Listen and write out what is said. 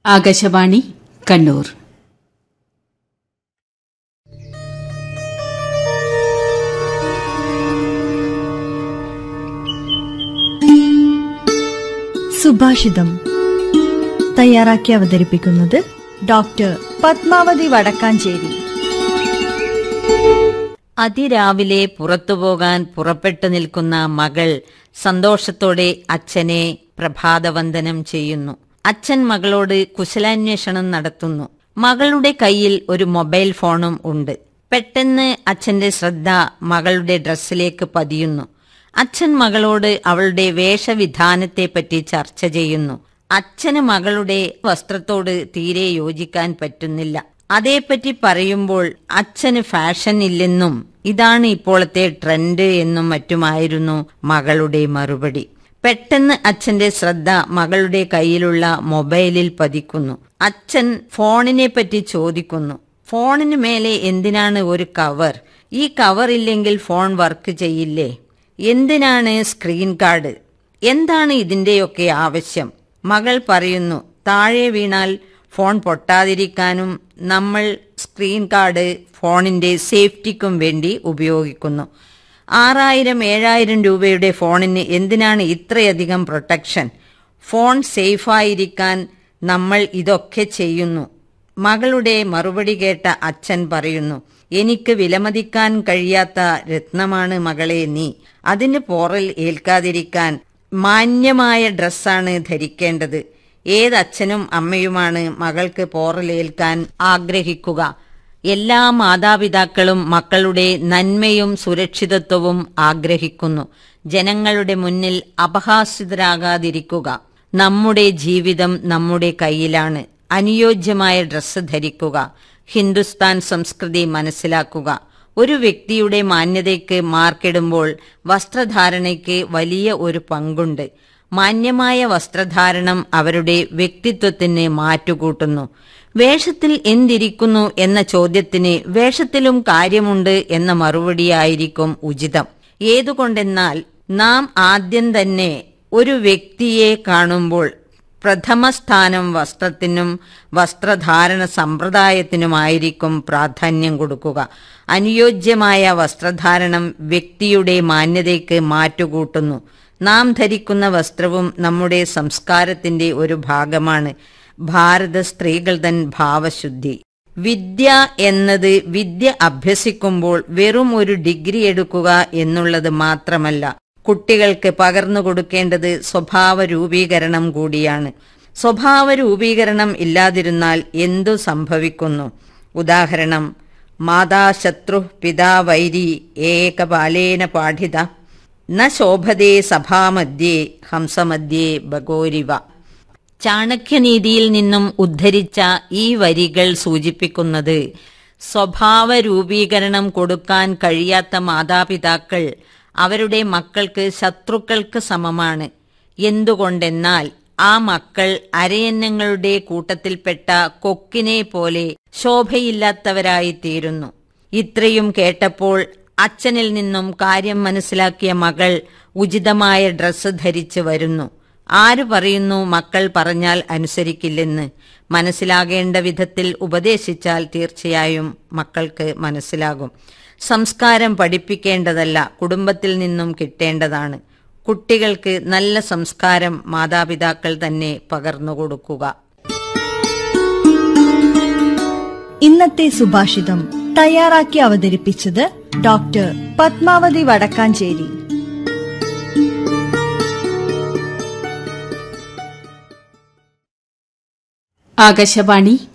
ആകാശവാണി കണ്ണൂർ സുഭാഷിതം തയ്യാറാക്കി അവതരിപ്പിക്കുന്നത് ഡോക്ടർ പത്മാവതി വടക്കാഞ്ചേരി അതിരാവിലെ പുറത്തുപോകാൻ പുറപ്പെട്ടു നിൽക്കുന്ന മകൾ സന്തോഷത്തോടെ അച്ഛനെ പ്രഭാതവന്ദനം ചെയ്യുന്നു അച്ഛൻ മകളോട് കുശലാന്വേഷണം നടത്തുന്നു മകളുടെ കയ്യിൽ ഒരു മൊബൈൽ ഫോണും ഉണ്ട് പെട്ടെന്ന് അച്ഛന്റെ ശ്രദ്ധ മകളുടെ ഡ്രസ്സിലേക്ക് പതിയുന്നു അച്ഛൻ മകളോട് അവളുടെ വേഷവിധാനത്തെപ്പറ്റി ചർച്ച ചെയ്യുന്നു അച്ഛന് മകളുടെ വസ്ത്രത്തോട് തീരെ യോജിക്കാൻ പറ്റുന്നില്ല അതേപ്പറ്റി പറയുമ്പോൾ അച്ഛന് ഫാഷൻ ഇല്ലെന്നും ഇതാണ് ഇപ്പോഴത്തെ ട്രെൻഡ് എന്നും മറ്റുമായിരുന്നു മകളുടെ മറുപടി പെട്ടെന്ന് അച്ഛന്റെ ശ്രദ്ധ മകളുടെ കയ്യിലുള്ള മൊബൈലിൽ പതിക്കുന്നു അച്ഛൻ ഫോണിനെ പറ്റി ചോദിക്കുന്നു ഫോണിന് മേലെ എന്തിനാണ് ഒരു കവർ ഈ കവർ ഇല്ലെങ്കിൽ ഫോൺ വർക്ക് ചെയ്യില്ലേ എന്തിനാണ് സ്ക്രീൻ കാർഡ് എന്താണ് ഇതിന്റെയൊക്കെ ആവശ്യം മകൾ പറയുന്നു താഴെ വീണാൽ ഫോൺ പൊട്ടാതിരിക്കാനും നമ്മൾ സ്ക്രീൻ കാർഡ് ഫോണിന്റെ സേഫ്റ്റിക്കും വേണ്ടി ഉപയോഗിക്കുന്നു ആറായിരം ഏഴായിരം രൂപയുടെ ഫോണിന് എന്തിനാണ് ഇത്രയധികം പ്രൊട്ടക്ഷൻ ഫോൺ സേഫായിരിക്കാൻ നമ്മൾ ഇതൊക്കെ ചെയ്യുന്നു മകളുടെ മറുപടി കേട്ട അച്ഛൻ പറയുന്നു എനിക്ക് വിലമതിക്കാൻ കഴിയാത്ത രത്നമാണ് മകളെ നീ അതിന് പോറൽ ഏൽക്കാതിരിക്കാൻ മാന്യമായ ഡ്രസ്സാണ് ധരിക്കേണ്ടത് ഏതച്ഛനും അമ്മയുമാണ് മകൾക്ക് പോറലേൽക്കാൻ ആഗ്രഹിക്കുക എല്ലാ മാതാപിതാക്കളും മക്കളുടെ നന്മയും സുരക്ഷിതത്വവും ആഗ്രഹിക്കുന്നു ജനങ്ങളുടെ മുന്നിൽ അപഹാസ്യതരാകാതിരിക്കുക നമ്മുടെ ജീവിതം നമ്മുടെ കയ്യിലാണ് അനുയോജ്യമായ ഡ്രസ്സ് ധരിക്കുക ഹിന്ദുസ്ഥാൻ സംസ്കൃതി മനസ്സിലാക്കുക ഒരു വ്യക്തിയുടെ മാന്യതയ്ക്ക് മാർക്കിടുമ്പോൾ വസ്ത്രധാരണയ്ക്ക് വലിയ ഒരു പങ്കുണ്ട് മാന്യമായ വസ്ത്രധാരണം അവരുടെ വ്യക്തിത്വത്തിന് മാറ്റുകൂട്ടുന്നു വേഷത്തിൽ എന്തിരിക്കുന്നു എന്ന ചോദ്യത്തിന് വേഷത്തിലും കാര്യമുണ്ട് എന്ന മറുപടിയായിരിക്കും ഉചിതം ഏതുകൊണ്ടെന്നാൽ നാം ആദ്യം തന്നെ ഒരു വ്യക്തിയെ കാണുമ്പോൾ പ്രഥമ സ്ഥാനം വസ്ത്രത്തിനും വസ്ത്രധാരണ സമ്പ്രദായത്തിനുമായിരിക്കും പ്രാധാന്യം കൊടുക്കുക അനുയോജ്യമായ വസ്ത്രധാരണം വ്യക്തിയുടെ മാന്യതയ്ക്ക് മാറ്റുകൂട്ടുന്നു നാം ധരിക്കുന്ന വസ്ത്രവും നമ്മുടെ സംസ്കാരത്തിന്റെ ഒരു ഭാഗമാണ് ഭാരത സ്ത്രീകൾ തൻ ഭാവശുദ്ധി വിദ്യ എന്നത് വിദ്യ അഭ്യസിക്കുമ്പോൾ വെറും ഒരു ഡിഗ്രി എടുക്കുക എന്നുള്ളത് മാത്രമല്ല കുട്ടികൾക്ക് പകർന്നു കൊടുക്കേണ്ടത് സ്വഭാവ രൂപീകരണം കൂടിയാണ് സ്വഭാവ രൂപീകരണം ഇല്ലാതിരുന്നാൽ എന്തു സംഭവിക്കുന്നു ഉദാഹരണം മാതാശത്രു പിതാ വൈരി ഏകബാലേന പാഠിത ന ശോഭതേ സഭാമധ്യേ ഹംസമധ്യേ ബഗോരിവ ചാണക്യനീതിയിൽ നിന്നും ഉദ്ധരിച്ച ഈ വരികൾ സൂചിപ്പിക്കുന്നത് സ്വഭാവ രൂപീകരണം കൊടുക്കാൻ കഴിയാത്ത മാതാപിതാക്കൾ അവരുടെ മക്കൾക്ക് ശത്രുക്കൾക്ക് സമമാണ് എന്തുകൊണ്ടെന്നാൽ ആ മക്കൾ അരയന്നങ്ങളുടെ കൂട്ടത്തിൽപ്പെട്ട കൊക്കിനെ പോലെ ശോഭയില്ലാത്തവരായി തീരുന്നു ഇത്രയും കേട്ടപ്പോൾ അച്ഛനിൽ നിന്നും കാര്യം മനസ്സിലാക്കിയ മകൾ ഉചിതമായ ഡ്രസ്സ് ധരിച്ചു വരുന്നു ആര് പറയുന്നു മക്കൾ പറഞ്ഞാൽ അനുസരിക്കില്ലെന്ന് മനസ്സിലാകേണ്ട വിധത്തിൽ ഉപദേശിച്ചാൽ തീർച്ചയായും മക്കൾക്ക് മനസ്സിലാകും സംസ്കാരം പഠിപ്പിക്കേണ്ടതല്ല കുടുംബത്തിൽ നിന്നും കിട്ടേണ്ടതാണ് കുട്ടികൾക്ക് നല്ല സംസ്കാരം മാതാപിതാക്കൾ തന്നെ പകർന്നുകൊടുക്കുക ഇന്നത്തെ സുഭാഷിതം തയ്യാറാക്കി അവതരിപ്പിച്ചത് ഡോക്ടർ പത്മാവതി വടക്കാഞ്ചേരി ആകാശവാണി